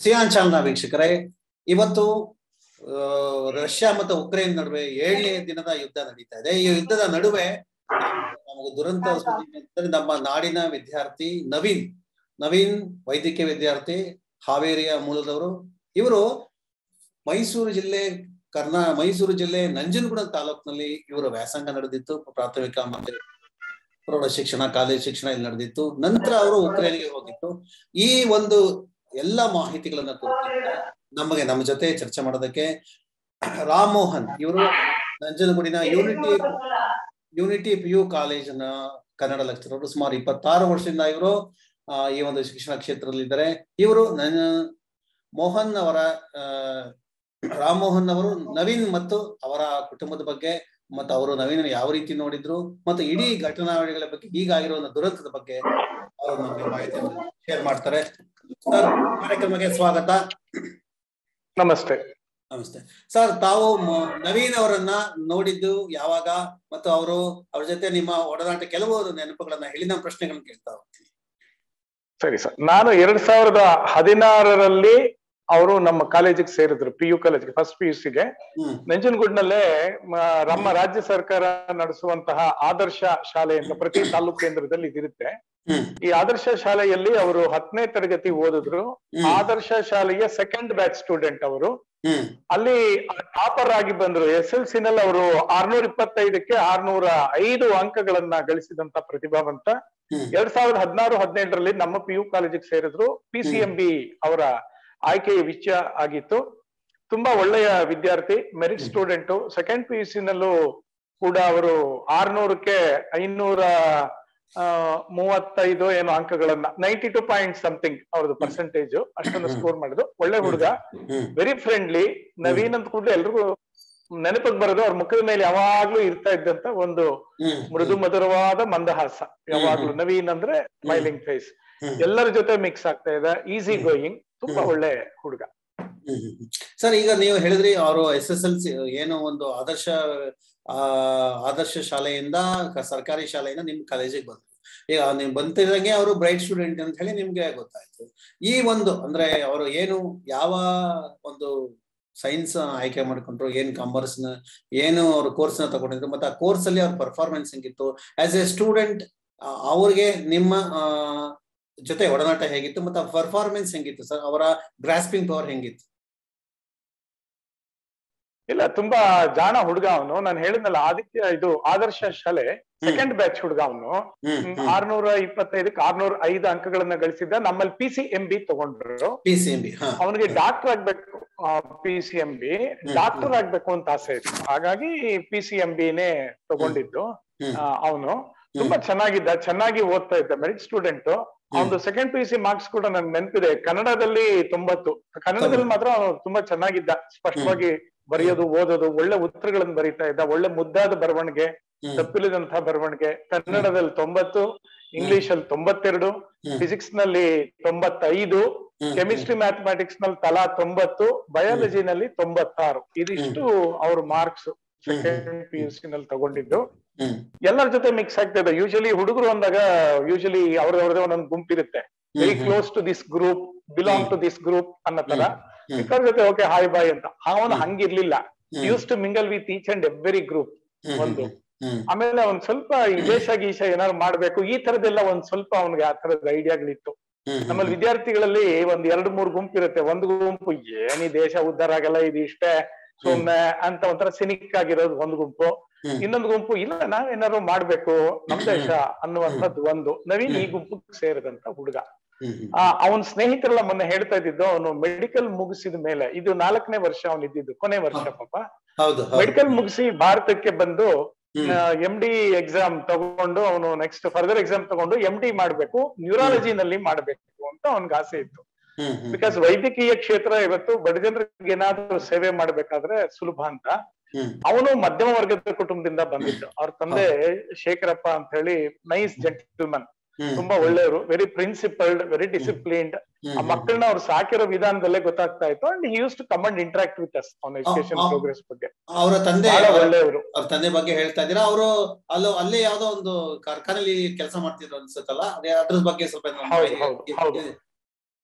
Xi'an ಚಾಲನಾ ವೀಕ್ಷಕರೇ ಇವತ್ತು ಆ, ರಷ್ಯಾ ಮತ್ತು ಉಕ್ರೇನ್ ನಡುವೆ ಏಳನೇ ದಿನದ ಯುದ್ಧ ನಡೀತಾ ಇದೆ ಈ ಯುದ್ಧದ ನಡುವೆ ನಮಗೆ ದುರಂತ ಸುದ್ದಿ ಅಂತಂದ್ರೆ ನಮ್ಮ ನಾಡಿನ ವಿದ್ಯಾರ್ಥಿ ನವೀನ್ ನವೀನ್ ವೈದ್ಯಕೀಯ ವಿದ್ಯಾರ್ಥಿ ಹಾವೇರಿಯ ಮೂಲದವರು ಇವರು ಮೈಸೂರು ಜಿಲ್ಲೆ ಕರ್ನಾ ಮೈಸೂರು ಜಿಲ್ಲೆ ನಂಜನಗೂಡ ತಾಲೂಕಿನಲ್ಲಿ ಇವರ ವ್ಯಾಸಂಗ ನಡೆದಿತ್ತು ಪ್ರಾಥಮಿಕ ಮತ್ತು ಪ್ರೌಢ ಶಿಕ್ಷಣ ಕಾಲೇಜ್ ಶಿಕ್ಷಣ ಇಲ್ಲಿ ನಡೆದಿತ್ತು ನಂತರ ಅವರು ಉಕ್ರೇನ್ಗೆ ಹೋಗಿತ್ತು ಈ ಒಂದು ಎಲ್ಲ ಮಾಹಿತಿಗಳನ್ನ ಕುರಿತು ನಮಗೆ ನಮ್ಮ ಜೊತೆ ಚರ್ಚೆ ಮಾಡೋದಕ್ಕೆ ರಾಮ್ ಮೋಹನ್ ಇವರು ನಂಜನಗೂಡಿನ ಯೂನಿಟಿ ಯೂನಿಟಿ ಪಿ ಯು ಕಾಲೇಜಿನ ಕನ್ನಡ ಲೆಕ್ಚರರ್ ಸುಮಾರು ಇಪ್ಪತ್ತಾರು ವರ್ಷದಿಂದ ಇವರು ಆ, ಈ ಒಂದು ಶಿಕ್ಷಣ ಕ್ಷೇತ್ರದಲ್ಲಿ ಇದ್ದಾರೆ ಇವರು ನನ್ನ ಮೋಹನ್ ಅವರ ಆ, ರಾಮ್ ಮೋಹನ್ ಅವರು ನವೀನ್ ಮತ್ತು ಅವರ ಕುಟುಂಬದ ಬಗ್ಗೆ ಮತ್ತು ಅವರು ನವೀನ್ ಯಾವ ರೀತಿ ನೋಡಿದ್ರು ಮತ್ತು ಇಡೀ ಘಟನಾವಳಿಗಳ ಬಗ್ಗೆ ಹೀಗಾಗಿರೋ ಒಂದು ದುರಂತದ ಬಗ್ಗೆ ಅವರು ನಮಗೆ ಮಾಹಿತಿಯನ್ನು ಶೇರ್ ಮಾಡ್ತಾರೆ ಸರ್ ಕಾರ್ಯಕ್ರಮಕ್ಕೆ ಸ್ವಾಗತ ನಮಸ್ತೆ ನಮಸ್ತೆ ಸರ್ ತಾವು ಮ- ನವೀನ್ ಅವರನ್ನ ನೋಡಿದ್ದು ಯಾವಾಗ ಮತ್ತು ಅವರು ಅವ್ರ ಜೊತೆ ನಿಮ್ಮ ಒಡನಾಟ ಕೆಲವು ನೆನಪುಗಳನ್ನ ಹೇಳಿ ನಮ್ಮ ಪ್ರಶ್ನೆಗಳನ್ನ ಕೇಳ್ತಾ ಹೋಗ್ತೀನಿ ಸರಿ ಸರ್ ನಾನು ಎರಡ್ ಸಾವಿರದ ಹದಿನಾರರಲ್ಲಿ ಅವರು ನಮ್ಮ ಕಾಲೇಜಿಗೆ ಸೇರಿದ್ರು ಪಿ ಯು ಕಾಲೇಜ್ಗೆ ಫಸ್ಟ್ ಪಿ ಯು ಸಿಗೆ ಹ್ಮ್ ನಂಜನಗೂಡ್ನಲ್ಲೇ ಮ- ನಮ್ಮ ರಾಜ್ಯ ಸರ್ಕಾರ ನಡೆಸುವಂತಹ ಆದರ್ಶ ಶಾಲೆ ಅಂತ ಪ್ರತಿ ತಾಲೂಕು ಕೇಂದ್ರದಲ್ಲಿ ಇದಿರುತ್ತೆ ಹ್ಮ್ ಈ ಆದರ್ಶ ಶಾಲೆಯಲ್ಲಿ ಅವರು ಹತ್ತನೇ ತರಗತಿ ಓದಿದ್ರು ಹ್ಮ್ ಆದರ್ಶ ಶಾಲೆಯ ಸೆಕೆಂಡ್ ಬ್ಯಾಚ್ ಸ್ಟೂಡೆಂಟ್ ಅವರು ಹ್ಮ್ ಅಲ್ಲಿ ಟಾಪರ್ ಆಗಿ ಬಂದ್ರು ಎಸ್ ಎಲ್ ಸಿ ನಲ್ಲಿ ಅವರು ಆರ್ನೂರ ಇಪ್ಪತ್ತೈದಕ್ಕೆ ಆರ್ನೂರ ಐದು ಅಂಕಗಳನ್ನ ಗಳಿಸಿದಂತ ಪ್ರತಿಭಾವಂತ ಹ್ಮ್ ಎರಡ್ ಸಾವಿರದ ಹದಿನಾರು ಹದಿನೆಂಟರಲ್ಲಿ ನಮ್ಮ ಪಿ ಯು ಕಾಲೇಜಿಗೆ ಸೇರಿದ್ರು ಪಿ ಸಿ ಎಂ ಬಿ ಅವರ ಆಯ್ಕೆಯ ವಿಷಯ ಆಗಿತ್ತು ತುಂಬಾ ಒಳ್ಳೆಯ ವಿದ್ಯಾರ್ಥಿ merit hmm. Student second P U C ನಲ್ಲೂ ಕೂಡ ಅವರು ಆರ್ನೂರಕ್ಕೆ ಐನೂರ ಆ, ಮೂವತ್ತೈದು ಏನೋ ಅಂಕಗಳನ್ನ ನೈಂಟಿ ಟು ಪಾಯಿಂಟ್ ಸಮಥಿಂಗ್ ಅವ್ರದ್ದು ಪರ್ಸೆಂಟೇಜ್ ಅಷ್ಟೊಂದು ಹ್ಮ್. ಸ್ಕೋರ್ ಮಾಡಿದ್ರು ಒಳ್ಳೆ ಹುಡುಗ ಹ್ಮ್ ವೆರಿ ಫ್ರೆಂಡ್ಲಿ ನವೀನ್ ಅಂತ ಕೂಡಲೇ ಎಲ್ರಿಗೂ ನೆನಪಿಗೆ ಬರೋದು ಅವ್ರ ಮುಖದ ಮೇಲೆ ಯಾವಾಗ್ಲೂ ಇರ್ತಾ ಇದ್ದಂತ ಒಂದು ಹ್ಮ್ ಮೃದು ಮಧುರವಾದ ಮಂದಹಾಸ ಯಾವಾಗ್ಲೂ ಹ್ಮ್. ನವೀನ್ ಅಂದ್ರೆ ಸ್ಮೈಲಿಂಗ್ ಫೇಸ್ ಹ್ಮ್ ಎಲ್ಲರ ಜೊತೆ ಮಿಕ್ಸ್ ಆಗ್ತಾ ಇದೆ ಈಸಿ ಹ್ಮ್. ಗೋಯಿಂಗ್ ತುಂಬಾ ಹ್ಮ್. ಒಳ್ಳೆ ಹುಡುಗ ಹ್ಮ್ ಹ್ಮ್ ಹ್ಮ್. ಸರ್ ಈಗ ನೀವು ಹೇಳಿದ್ರಿ ಅವರು ಎಸ್ ಎಸ್ ಎಲ್ ಸಿ ಏನು ಒಂದು ಆದರ್ಶ ಆ ಆದರ್ಶ ಶಾಲೆಯಿಂದ ಕ- ಸರ್ಕಾರಿ ಶಾಲೆಯಿಂದ ನಿಮ್ ಕಾಲೇಜಿಗೆ ಬಂದ್ರು ಈಗ ನೀವು ಬಂತಿದಂಗೆ ಅವರು ಬ್ರೈಟ್ ಸ್ಟೂಡೆಂಟ್ ಅಂತ ಹೇಳಿ ನಿಮ್ಗೆ ಗೊತ್ತಾಯ್ತು ಈ ಒಂದು ಅಂದ್ರೆ ಅವರು ಏನು ಯಾವ ಒಂದು ಸೈನ್ಸ್ ಆಯ್ಕೆ ಮಾಡ್ಕೊಂಡ್ರು ಏನ್ ಕಾಮರ್ಸ್ ನ ಏನು ಅವ್ರ ಕೋರ್ಸ್ ನ ತಗೊಂಡಿದ್ರು ಮತ್ತೆ ಆ ಕೋರ್ಸ್ ಅಲ್ಲಿ ಅವ್ರ ಪರ್ಫಾರ್ಮೆನ್ಸ್ ಹೆಂಗಿತ್ತು ಆಸ್ ಎ ಸ್ಟೂಡೆಂಟ್ ಅವ್ರಿಗೆ ನಿಮ್ಮ ಆ, ಜೊತೆ ಒಡನಾಟ ಹೇಗಿತ್ತು ಮತ್ತೆ ಪರ್ಫಾರ್ಮೆನ್ಸ್ ಹೆಂಗಿತ್ತು ಸರ್ ಅವರ ಗ್ರಾಸ್ಪಿಂಗ್ ಪವರ್ ಹೆಂಗಿತ್ತು ಇಲ್ಲ ತುಂಬಾ ಜಾಣ ಹುಡುಗ ಅವನು ನಾನು ಹೇಳಿದ್ನಲ್ಲ ಆದಿತ್ಯ ಇದು ಆದರ್ಶ ಶಾಲೆ ಸೆಕೆಂಡ್ ಬ್ಯಾಚ್ ಹುಡುಗ ಅವನು ಹ್ಮ್ ಹ್ಮ್ ಆರ್ನೂರ ಇಪ್ಪತ್ತೈದಕ್ಕೆ ಆರ್ನೂರ ಐದು ಅಂಕಗಳನ್ನ ಗಳಿಸಿದ್ದ ನಮ್ಮಲ್ಲಿ ಪಿ ಸಿ ಎಂ ಬಿ ತಗೊಂಡ್ರು ಪಿ ಸಿ ಎಂ ಬಿ ಹಾ ಅವನಿಗೆ ಡಾಕ್ಟರ್ ಆಗ್ಬೇಕು P C M B doctor ಆಗ್ಬೇಕು ಅಂತ ಆಸೆ ಇತ್ತು ಹಾಗಾಗಿ ಪಿ ಸಿ ಎಂ ಬಿನೇ ತಗೊಂಡಿದ್ದು ಹ್ಮ್ ಅವನು ತುಂಬಾ ಚೆನ್ನಾಗಿದ್ದ ಚೆನ್ನಾಗಿ ಓದ್ತಾ ಇದ್ದ ಮೆರಿಟ್ ಸ್ಟೂಡೆಂಟ್ ಅವನು ಸೆಕೆಂಡ್ ಪಿ ಸಿ ಮಾರ್ಕ್ಸ್ ಕೂಡ ನನ್ಗೆ ನೆನಪಿದೆ ಕನ್ನಡದಲ್ಲಿ ತೊಂಬತ್ತು ಕನ್ನಡದಲ್ಲಿ ಮಾತ್ರ ಅವನು ತುಂಬಾ ಚೆನ್ನಾಗಿದ್ದ ಸ್ಪಷ್ಟವಾಗಿ ಬರೆಯೋದು ಓದೋದು ಒಳ್ಳೆ ಉತ್ತರಗಳನ್ನು ಬರೀತಾ ಇದ್ದ ಒಳ್ಳೆ ಮುದ್ದಾದ ಬರವಣಿಗೆ ಹ್ಮ್ ತಪ್ಪಿಲ್ಲದಂತಹ ಬರವಣಿಗೆ ಕನ್ನಡದಲ್ಲಿ ತೊಂಬತ್ತು ಇಂಗ್ಲಿಷ್ ಅಲ್ಲಿ ತೊಂಬತ್ತೆರಡು ಹ್ಮ್. ಫಿಸಿಕ್ಸ್ ನಲ್ಲಿ ತೊಂಬತ್ತೈದು ಹ್ಮ್. ಕೆಮಿಸ್ಟ್ರಿ ಮ್ಯಾಥಮೆಟಿಕ್ಸ್ ನಲ್ಲಿ ತಲಾ ತೊಂಬತ್ತು ಬಯಾಲಜಿನಲ್ಲಿ ತೊಂಬತ್ತಾರು ಇದಿಷ್ಟು ಅವ್ರ marks second P U C ನಲ್ಲಿ ತಗೊಂಡಿದ್ದು ಹ್ಮ್ ಎಲ್ಲರ ಜೊತೆ ಮಿಕ್ಸ್ ಆಗ್ತಾ ಇದೆ ಯೂಶಲಿ ಹುಡುಗರು ಅಂದಾಗ ಯೂಶಲಿ ಅವ್ರವ್ರದೇ ಒಂದೊಂದು ಗುಂಪಿರುತ್ತೆ very hmm. Close to this group belong to this group ಅನ್ನೋ ತರ ಹ್ಮ್. ಮಿಕ್ಕವ್ರ ಜೊತೆ ಓಕೆ ಹಾಯ್ ಬಾಯ್ ಅಂತ ಅವನು ಹ್ಮ್. ಹಂಗಿರ್ಲಿಲ್ಲ hmm. Used to mingle with each and every group hmm. ಒಂದು ಹ್ಮ್ ಆಮೇಲೆ ಅವ್ನ್ ಸ್ವಲ್ಪ ಈ ದೇಶ ಗೀಶ ಏನಾದ್ರು ಮಾಡ್ಬೇಕು ಈ ತರದೆಲ್ಲ ಒಂದ್ ಸ್ವಲ್ಪ ಅವ್ನಿಗೆ ಆ ತರದ ಐಡಿಯಾಗಳಿತ್ತು ಹ್ಮ್ ನಮ್ಮಲ್ಲಿ ವಿದ್ಯಾರ್ಥಿಗಳಲ್ಲಿ ಒಂದ್ ಎರಡು ಮೂರು ಗುಂಪು ಇರುತ್ತೆ ಒಂದು ಗುಂಪು ಏನ್ ಈ ದೇಶ ಉದ್ಧಾರ ಆಗಲ್ಲ ಇದು ಇಷ್ಟೇ ಸುಮ್ನೆ ಅಂತ ಒಂಥರ ಸಿನಿಕ್ ಆಗಿರೋದು ಒಂದು ಗುಂಪು ಹ್ಮ್. ಇನ್ನೊಂದು ಗುಂಪು ಇಲ್ಲ ನಾವೇನಾದ್ರು ಮಾಡ್ಬೇಕು ನಮ್ ದೇಶ ಅನ್ನುವಂಥದ್ದು ಒಂದು ನವೀನ್ ಈ ಗುಂಪಿಗೆ ಸೇರಿದಂತ ಹುಡುಗ ಹ್ಮ್ ಹ್ಮ್ ಆ ಅವನ್ ಸ್ನೇಹಿತರೆಲ್ಲ ಮೊನ್ನೆ ಹೇಳ್ತಾ ಇದ್ದಿದ್ದು ಅವನು ಮೆಡಿಕಲ್ ಮುಗಿಸಿದ ಮೇಲೆ ಇದು ನಾಲ್ಕನೇ ವರ್ಷ ಅವನ್ ಇದ್ದಿದ್ದು ಕೊನೆ ವರ್ಷ ಪಾಪ ಹೌದು ಹೌದು ಮೆಡಿಕಲ್ ಮುಗಿಸಿ ಭಾರತಕ್ಕೆ ಬಂದು ಹ್ಮ್. ಎಂ ಡಿ ಎಕ್ಸಾಮ್ ತಗೊಂಡು ಅವನು ನೆಕ್ಸ್ಟ್ ಫರ್ದರ್ ಎಕ್ಸಾಮ್ ತಗೊಂಡು ಎಂ ಡಿ ಮಾಡ್ಬೇಕು ನ್ಯೂರಾಲಜಿನಲ್ಲಿ ಮಾಡ್ಬೇಕು ಅಂತ ಅವನ್ಗೆ ಆಸೆ ಇತ್ತು ಹ್ಮ್ ಹ್ಮ್ ಬಿಕಾಸ್ ವೈದ್ಯಕೀಯ ಕ್ಷೇತ್ರ ಇವತ್ತು ಬಡ ಜನರಿಗೆ ಏನಾದ್ರೂ ಸೇವೆ ಮಾಡ್ಬೇಕಾದ್ರೆ ಸುಲಭ ಅಂತ ಹ್ಮ್ ಅವನು ಮಧ್ಯಮ ವರ್ಗದ ಕುಟುಂಬದಿಂದ ಬಂದಿದ್ದು ಅವ್ರ ತಂದೆ ಶೇಖರಪ್ಪ ಅಂತ ಹೇಳಿ ನೈಸ್ ಜೆಂಟಲ್ಮನ್ ಹ್ಮ್ ತುಂಬಾ ಒಳ್ಳೆಯವರು very principled very disciplined hmm ಆ ಮಕ್ಕಳನ್ನ ಅವ್ರು ಸಾಕಿರೋ ವಿಧಾನದಲ್ಲೇ ಗೊತ್ತಾಗ್ತಾ ಇತ್ತು and used to come and interact with us ಅವನ ಎಜುಕೇಶನ್ ಆ- ಪ್ರೋಗ್ರೆಸ್ ಬಗ್ಗೆ ಅವರ ತಂದೆ ಬಹಳ ಒಳ್ಳೆಯವರು ಅವ್ರ ತಂದೆ ಬಗ್ಗೆ ಹೇಳ್ತಾ ಇದ್ದೀರಾ ಅವರು ಅಲ್ಲೋ ಅಲ್ಲೇ ಯಾವ್ದೋ ಒಂದು ಕಾರ್ಖಾನೆಯಲ್ಲಿ ಕೆಲಸ ಮಾಡ್ತಿದ್ರು ಅನ್ಸುತ್ತಲ್ಲ ಅದೇ ಅದ್ರ ಬಗ್ಗೆ ಸ್ವಲ್ಪ ನಮ್ಗೆ ಹೌದು, ಹೌದು, ಹೌದು.